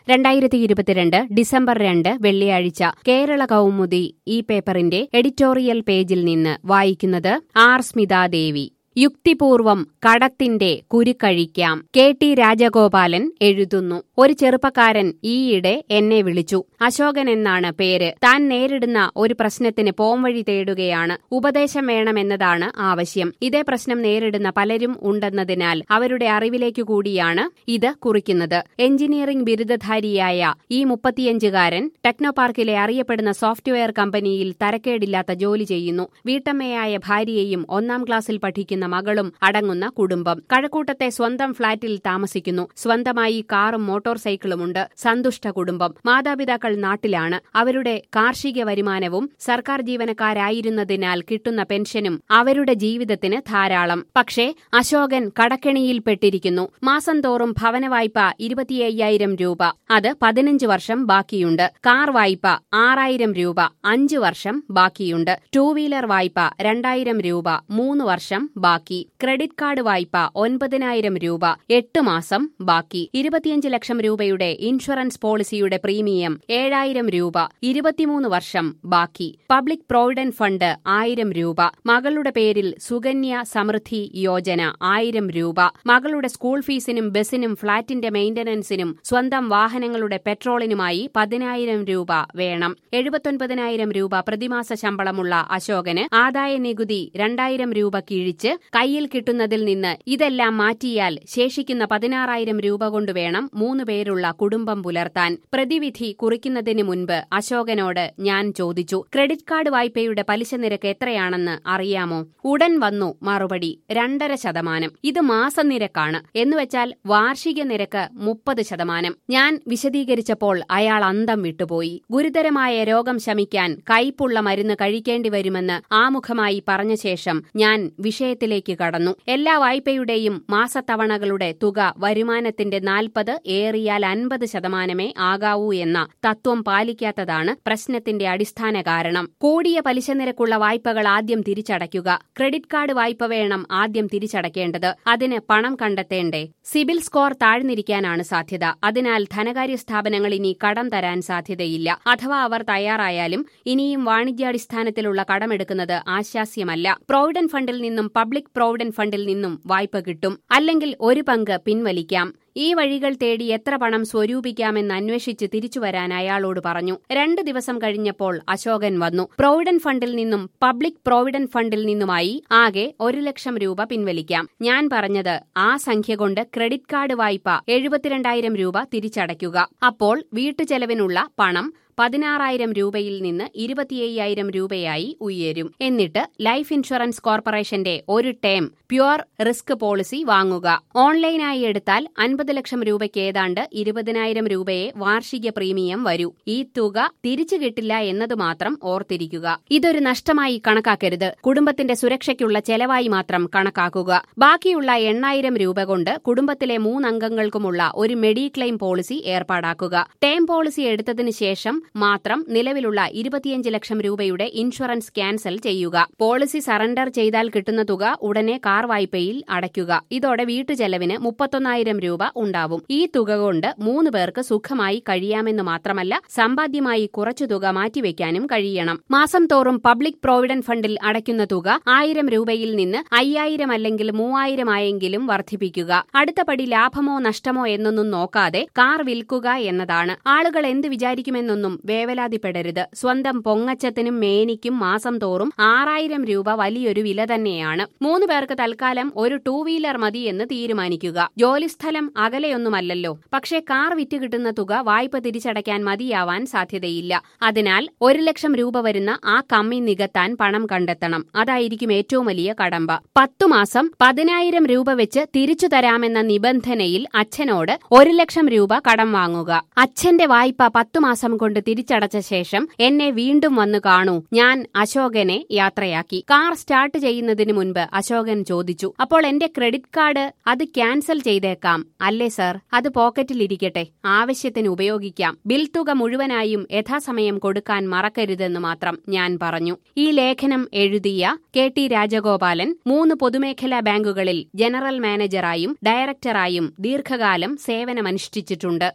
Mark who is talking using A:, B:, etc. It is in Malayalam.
A: രണ്ടായിരത്തി ഇരുപത്തിരണ്ട് ഡിസംബർ രണ്ട് വെള്ളിയാഴ്ച കേരള കൗമുദി ഈ പേപ്പറിന്റെ എഡിറ്റോറിയൽ പേജിൽ നിന്ന് വായിക്കുന്നത് ആർ സ്മിതാദേവി യുക്തിപൂർവം കടത്തിന്റെ കുരുക്കഴിക്കാം കെ ടി രാജഗോപാലൻ എഴുതുന്നു ഒരു ചെറുപ്പക്കാരൻ ഈയിടെ എന്നെ വിളിച്ചു അശോകൻ എന്നാണ് പേര് താൻ നേരിടുന്ന ഒരു പ്രശ്നത്തിന് പോംവഴി തേടുകയാണ് ഉപദേശം വേണമെന്നതാണ് ആവശ്യം ഇതേ പ്രശ്നം നേരിടുന്ന പലരും ഉണ്ടെന്നതിനാൽ അവരുടെ അറിവിലേക്കു കൂടിയാണ് ഇത് കുറിക്കുന്നത് എഞ്ചിനീയറിംഗ് ബിരുദധാരിയായ ഈ മുപ്പത്തിയഞ്ചുകാരൻ ടെക്നോപാർക്കിലെ അറിയപ്പെടുന്ന സോഫ്റ്റ്വെയർ കമ്പനിയിൽ തരക്കേടില്ലാത്ത ജോലി ചെയ്യുന്നു വീട്ടമ്മയായ ഭാര്യയെയും ഒന്നാം ക്ലാസ്സിൽ പഠിക്കുന്ന മകളും അടങ്ങുന്ന കുടുംബം കഴക്കൂട്ടത്തെ സ്വന്തം ഫ്ളാറ്റിൽ താമസിക്കുന്നു സ്വന്തമായി കാറും മോട്ടോർ സൈക്കിളുമുണ്ട് സന്തുഷ്ട കുടുംബം മാതാപിതാക്കൾ നാട്ടിലാണ് അവരുടെ കാർഷിക വരുമാനവും സർക്കാർ ജീവനക്കാരായിരുന്നതിനാൽ കിട്ടുന്ന പെൻഷനും അവരുടെ ജീവിതത്തിന് ധാരാളം പക്ഷേ അശോകൻ കടക്കെണിയിൽപ്പെട്ടിരിക്കുന്നു മാസം തോറും ഭവന വായ്പ ഇരുപത്തിയ്യായിരം രൂപ അത് പതിനഞ്ച് വർഷം ബാക്കിയുണ്ട് കാർ വായ്പ ആറായിരം രൂപ അഞ്ച് വർഷം ബാക്കിയുണ്ട് ടൂ വീലർ വായ്പ രണ്ടായിരം രൂപ മൂന്ന് വർഷം ബാക്കി ക്രെഡിറ്റ് കാർഡ് വായ്പ ഒൻപതിനായിരം രൂപ എട്ട് മാസം ബാക്കി ഇരുപത്തിയഞ്ച് ലക്ഷം രൂപയുടെ ഇൻഷുറൻസ് പോളിസിയുടെ പ്രീമിയം ഏഴായിരം രൂപ ഇരുപത്തിമൂന്ന് വർഷം ബാക്കി പബ്ലിക് പ്രോവിഡന്റ് ഫണ്ട് ആയിരം രൂപ മകളുടെ പേരിൽ സുകന്യ സമൃദ്ധി യോജന ആയിരം രൂപ മകളുടെ സ്കൂൾ ഫീസിനും ബസിനും ഫ്ളാറ്റിന്റെ മെയിന്റനൻസിനും സ്വന്തം വാഹനങ്ങളുടെ പെട്രോളിനുമായി പതിനായിരം രൂപ വേണം എഴുപത്തൊൻപതിനായിരം രൂപ പ്രതിമാസ ശമ്പളമുള്ള അശോകന് ആദായ നികുതി രണ്ടായിരം രൂപ കിഴിച്ച് കയ്യിൽ കിട്ടുന്നതിൽ നിന്ന് ഇതെല്ലാം മാറ്റിയാൽ ശേഷിക്കുന്ന പതിനാറായിരം രൂപ കൊണ്ട് വേണം മൂന്ന് പേരുള്ള കുടുംബം പുലർത്താൻ പ്രതിവിധി കുറിക്കുന്നതിന് മുൻപ് അശോകനോട് ഞാൻ ചോദിച്ചു ക്രെഡിറ്റ് കാർഡ് വായ്പയുടെ പലിശ നിരക്ക് എത്രയാണെന്ന് അറിയാമോ ഉടൻ വന്നു മറുപടി രണ്ടര ശതമാനം ഇത് മാസനിരക്കാണ് എന്നുവെച്ചാൽ വാർഷിക നിരക്ക് മുപ്പത് ശതമാനം ഞാൻ വിശദീകരിച്ചപ്പോൾ അയാൾ അന്തം വിട്ടുപോയി ഗുരുതരമായ രോഗം ശമിക്കാൻ കയ്പുള്ള മരുന്ന് കഴിക്കേണ്ടി വരുമെന്ന് ആമുഖമായി പറഞ്ഞ ശേഷം ഞാൻ വിഷയത്തിലേക്ക് കടന്നു എല്ലാ വായ്പയുടെയും മാസത്തവണകളുടെ തുക വരുമാനത്തിന്റെ നാൽപ്പത് ഏറിയാൽ അൻപത് ശതമാനമേ ആകാവൂ എന്ന തത്വം പാലിക്കാത്തതാണ് പ്രശ്നത്തിന്റെ അടിസ്ഥാന കാരണം കൂടിയ പലിശ നിരക്കുള്ള വായ്പകൾ ആദ്യം തിരിച്ചടയ്ക്കുക ക്രെഡിറ്റ് കാർഡ് വായ്പ വേണം ആദ്യം തിരിച്ചടയ്ക്കേണ്ടത് അതിന് പണം കണ്ടെത്തേണ്ടേ സിബിൽ സ്കോർ താഴ്ന്നിരിക്കാനാണ് സാധ്യത അതിനാൽ ധനകാര്യ സ്ഥാപനങ്ങൾ ഇനി കടം തരാൻ സാധ്യതയില്ല അഥവാ അവർ തയ്യാറായാലും ഇനിയും വാണിജ്യാടിസ്ഥാനത്തിലുള്ള കടമെടുക്കുന്നത് ആശാസ്യമല്ല പ്രോവിഡന്റ് ഫണ്ടിൽ നിന്നും പബ്ലിക് പ്രോവിഡന്റ് ഫണ്ടിൽ നിന്നും വായ്പ കിട്ടും അല്ലെങ്കിൽ ഒരു പങ്ക് പിൻവലിക്കാം ഈ വഴികൾ തേടി എത്ര പണം സ്വരൂപിക്കാമെന്ന് അന്വേഷിച്ച് തിരിച്ചുവരാൻ അയാളോട് പറഞ്ഞു രണ്ടു ദിവസം കഴിഞ്ഞപ്പോൾ അശോകൻ വന്നു പ്രോവിഡന്റ് ഫണ്ടിൽ നിന്നും പബ്ലിക് പ്രോവിഡന്റ് ഫണ്ടിൽ നിന്നുമായി ആകെ ഒരു ലക്ഷം രൂപ പിൻവലിക്കാം ഞാൻ പറഞ്ഞത് ആ സംഖ്യ കൊണ്ട് ക്രെഡിറ്റ് കാർഡ് വായ്പ എഴുപത്തിരണ്ടായിരം രൂപ തിരിച്ചടയ്ക്കുക അപ്പോൾ വീട്ടുചെലവിനുള്ള പണം പതിനാറായിരം രൂപയിൽ നിന്ന് ഇരുപത്തിയ്യായിരം രൂപയായി ഉയരും എന്നിട്ട് ലൈഫ് ഇൻഷുറൻസ് കോർപ്പറേഷന്റെ ഒരു ടേം പ്യുവർ റിസ്ക് പോളിസി വാങ്ങുക ഓൺലൈനായി എടുത്താൽ അൻപത് ലക്ഷം രൂപയ്ക്ക് ഏതാണ്ട് ഇരുപതിനായിരം രൂപയെ വാർഷിക പ്രീമിയം വരൂ ഈ തുക തിരിച്ചു കിട്ടില്ല എന്നത് മാത്രം ഓർത്തിരിക്കുക ഇതൊരു നഷ്ടമായി കണക്കാക്കരുത് കുടുംബത്തിന്റെ സുരക്ഷയ്ക്കുള്ള ചെലവായി മാത്രം കണക്കാക്കുക ബാക്കിയുള്ള എണ്ണായിരം രൂപ കൊണ്ട് കുടുംബത്തിലെ മൂന്നംഗങ്ങൾക്കുമുള്ള ഒരു മെഡിക്ലെയിം പോളിസി ഏർപ്പാടാക്കുക ടേം പോളിസി എടുത്തതിന് ശേഷം മാത്രം നിലവിലുള്ള ഇരുപത്തിയഞ്ച് ലക്ഷം രൂപയുടെ ഇൻഷുറൻസ് ക്യാൻസൽ ചെയ്യുക പോളിസി സറണ്ടർ ചെയ്താൽ കിട്ടുന്ന തുക ഉടനെ കാർ വായ്പയിൽ അടയ്ക്കുക ഇതോടെ വീട്ടുചെലവിന് മുപ്പത്തൊന്നായിരം രൂപ ഉണ്ടാവും ഈ തുക കൊണ്ട് മൂന്ന് പേർക്ക് സുഖമായി കഴിയാമെന്ന് മാത്രമല്ല സമ്പാദ്യമായി കുറച്ചു തുക മാറ്റിവെക്കാനും കഴിയണം മാസം തോറും പബ്ലിക് പ്രോവിഡന്റ് ഫണ്ടിൽ അടയ്ക്കുന്ന തുക ആയിരം രൂപയിൽ നിന്ന് അയ്യായിരം അല്ലെങ്കിൽ മൂവായിരം ആയെങ്കിലും വർദ്ധിപ്പിക്കുക അടുത്ത പടി ലാഭമോ നഷ്ടമോ എന്നൊന്നും നോക്കാതെ കാർ വിൽക്കുക എന്നതാണ് ആളുകൾ എന്ത് വിചാരിക്കുമെന്നൊന്നും വേവലാതിപ്പെടരുത് സ്വന്തം പൊങ്ങച്ചത്തിനും മേനിക്കും മാസം തോറും ആറായിരം രൂപ വലിയൊരു വില തന്നെയാണ് മൂന്ന് പേർക്ക് തൽക്കാലം ഒരു ടൂ വീലർ മതി എന്ന് തീരുമാനിക്കുക ജോലിസ്ഥലം അകലെയൊന്നുമല്ലല്ലോ പക്ഷേ കാർ വിറ്റ് കിട്ടുന്ന തുക വായ്പ തിരിച്ചടയ്ക്കാൻ മതിയാവാൻ സാധ്യതയില്ല അതിനാൽ ഒരു ലക്ഷം രൂപ വരുന്ന ആ കമ്മി നികത്താൻ പണം കണ്ടെത്തണം അതായിരിക്കും ഏറ്റവും വലിയ കടമ്പ പത്തു മാസം പതിനായിരം രൂപ വെച്ച് തിരിച്ചു തരാമെന്ന നിബന്ധനയിൽ അച്ഛനോട് ഒരു ലക്ഷം രൂപ കടം വാങ്ങുക അച്ഛന്റെ വായ്പ പത്തു മാസം കൊണ്ട് തിരിച്ചടച്ച ശേഷം എന്നെ വീണ്ടും വന്നു കാണൂ ഞാൻ അശോകനെ യാത്രയാക്കി കാർ സ്റ്റാർട്ട് ചെയ്യുന്നതിന് മുൻപ് അശോകൻ ചോദിച്ചു അപ്പോൾ എന്റെ ക്രെഡിറ്റ് കാർഡ് അത് ക്യാൻസൽ ചെയ്തേക്കാം അല്ലേ സർ അത് പോക്കറ്റിലിരിക്കട്ടെ ആവശ്യത്തിന് ഉപയോഗിക്കാം ബിൽ തുക മുഴുവനായും യഥാസമയം കൊടുക്കാൻ മറക്കരുതെന്ന് മാത്രം ഞാൻ പറഞ്ഞു ഈ ലേഖനം എഴുതിയ കെ ടി രാജഗോപാലൻ മൂന്ന് പൊതുമേഖലാ ബാങ്കുകളിൽ ജനറൽ മാനേജറായും ഡയറക്ടറായും ദീർഘകാലം സേവനമനുഷ്ഠിച്ചിട്ടുണ്ട്